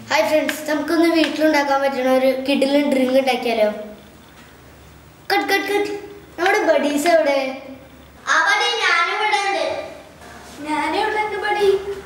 hi friends നമുക്കൊന്ന് വീട്ടിലുണ്ടാക്കാൻ പറ്റുന്ന ഒരു കിഡിലും ഡ്രിങ്ക് ഉണ്ടാക്കിയാലോ കട്ട് കട്ട് കട്ട് നമ്മുടെ ബഡീസ് എവിടെ അവിടെ ഞാനിവിടെ ഉണ്ട് ഞാനിവിടെ ഉണ്ട് പടി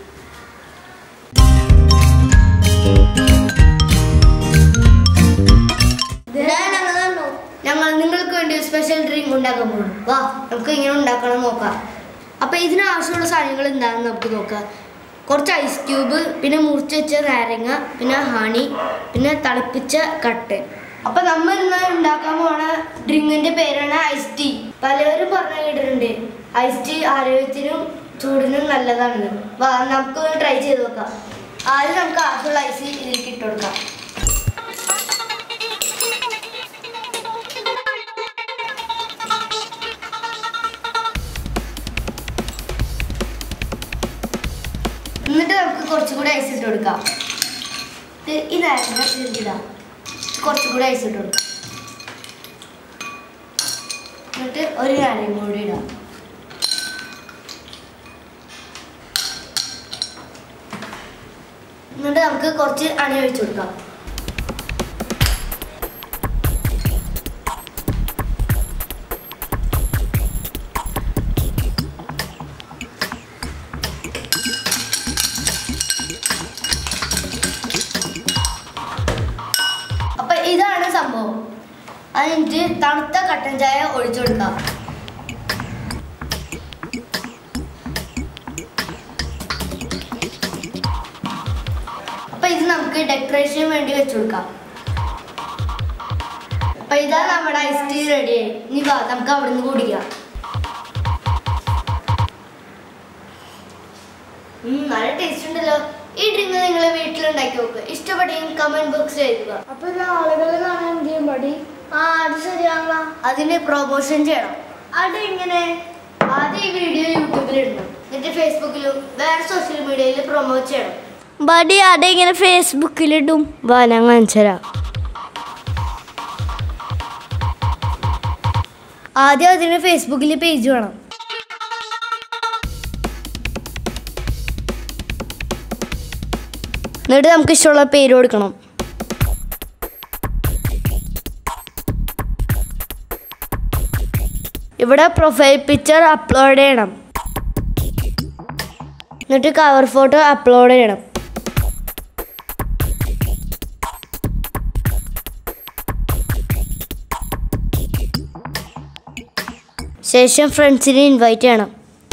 ഞങ്ങൾ നിങ്ങൾക്ക് വേണ്ടി ഒരു സ്പെഷ്യൽ ഡ്രിങ്ക് ഉണ്ടാക്കാൻ പോകും വാ നമുക്ക് ഇങ്ങനെ ഉണ്ടാക്കണം നോക്കാം അപ്പോൾ ഇതിന് ആവശ്യമുള്ള സാധനങ്ങൾ എന്താണെന്ന് നമുക്ക് നോക്കാം കുറച്ച് ഐസ് ക്യൂബ് പിന്നെ മുറിച്ച് വെച്ച നാരങ്ങ പിന്നെ ഹണി പിന്നെ തിളപ്പിച്ച കട്ട് അപ്പൊ നമ്മൾ ഇന്ന് ഉണ്ടാക്കാൻ പോണ ഡ്രിങ്കിന്റെ പേരാണ് ഐസ് ടീ പലവരും പറഞ്ഞു കേട്ടിട്ടുണ്ട് ഐസ് ടീ ആരോഗ്യത്തിനും ചൂടിനും നല്ലതാണ് വാ നമുക്ക് ട്രൈ ചെയ്ത് നോക്കാം ആദ്യം നമുക്ക് ആവശ്യമുള്ള ഐസ് ഇതിലേക്ക് ഇട്ട് കൊടുക്കാം എന്നിട്ട് നമുക്ക് കുറച്ചും കൂടി ഐസ് ഇട്ട് കൊടുക്കാം ഇത് ഈ നാരങ്ങ ഇതിടാം കുറച്ചും കൂടി ഐസ് ഇട്ട് കൊടുക്കാം എന്നിട്ട് ഒരു നാരങ്ങ കൂടി ഇടാം എന്നിട്ട് നമുക്ക് കുറച്ച് അണി ഒഴിച്ചു കൊടുക്കാം അപ്പൊ ഇതാണ് സംഭവം അത് കഴിഞ്ഞിട്ട് തണുത്ത കട്ടൻ ചായ ഒഴിച്ചു കൊടുക്കാം അപ്പൊ ഇത് നമുക്ക് ഡെക്കറേഷന് വേണ്ടി വെച്ചു കൊടുക്കാം അപ്പൊ ഇതാ നമ്മുടെ ഐസ് ടീ റെഡി ആയി ഇനി വാ നമുക്ക് അവിടുന്ന് കുടിക്കാം ഉം, നല്ല ടേസ്റ്റ് ഉണ്ടല്ലോ ഈ ഡ്രിങ്ക് നിങ്ങൾ വീട്ടിലുണ്ടാക്കി നോക്കുക ഇഷ്ടപ്പെട്ടെങ്കിൽ കമന്റ് ബോക്സിൽ എഴുതുക അപ്പൊ ഇത് ആളുകൾ കാണാൻ എന്ത് ചെയ്യും പടി ആ അത് ശരിയാണല്ലോ അതിന് പ്രൊമോഷൻ ചെയ്യണം അത് എങ്ങനെ ആദ്യം ഈ വീഡിയോ യൂട്യൂബിൽ ഇടണം എന്നിട്ട് ഫേസ്ബുക്കിലും വേറെ സോഷ്യൽ മീഡിയയിൽ പ്രൊമോട്ട് ചെയ്യണം ബഡി അതെങ്ങനെ ഫേസ്ബുക്കിലിടും വാ ഞാൻ കാണിച്ചുതരാം ആദ്യം അതിന് ഫേസ്ബുക്കിൽ പേജ് വേണം എന്നിട്ട് നമുക്ക് ഇഷ്ടമുള്ള പേര് കൊടുക്കണം ഇവിടെ പ്രൊഫൈൽ പിക്ചർ അപ്ലോഡ് ചെയ്യണം എന്നിട്ട് കവർ ഫോട്ടോ അപ്ലോഡ് ചെയ്യണം ശേഷം ഫ്രണ്ട്സിനെ ഇൻവൈറ്റ് ചെയ്യണം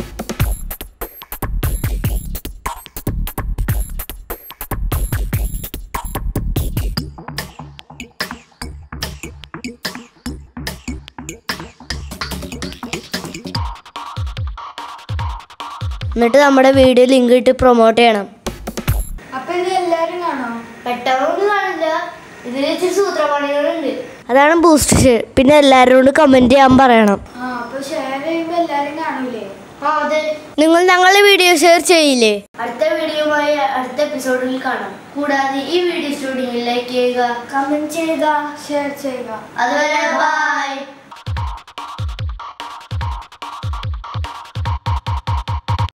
എന്നിട്ട് നമ്മുടെ വീഡിയോ ലിങ്ക് ഇട്ട് പ്രൊമോട്ട് ചെയ്യണം അപ്പൊ ഇത് എല്ലാരും കാണോ പെട്ടെന്നൊന്നും കാണില്ല ഇതിൽ ഇച്ചിരി സൂത്രപണികളുണ്ട് അതാണ് ബൂസ്റ്റ് പിന്നെ എല്ലാവരോടും കമന്റ് ചെയ്യാൻ പറയണം ആ അപ്പൊ ഷെയർ ചെയ്യുമ്പോ എല്ലാരും കാണൂലേ ആ അതെ നിങ്ങൾ ഞങ്ങളുടെ വീഡിയോ ഷെയർ ചെയ്യില്ലേ അടുത്ത വീഡിയോയുമായി അടുത്ത എപ്പിസോഡിൽ കാണാം കൂടാതെ ഈ വീഡിയോ ഇഷ്ടമെങ്കിൽ ലൈക്ക് ചെയ്യുക കമന്റ് ചെയ്യുക ഷെയർ ചെയ്യുക അതുവരെ ബൈ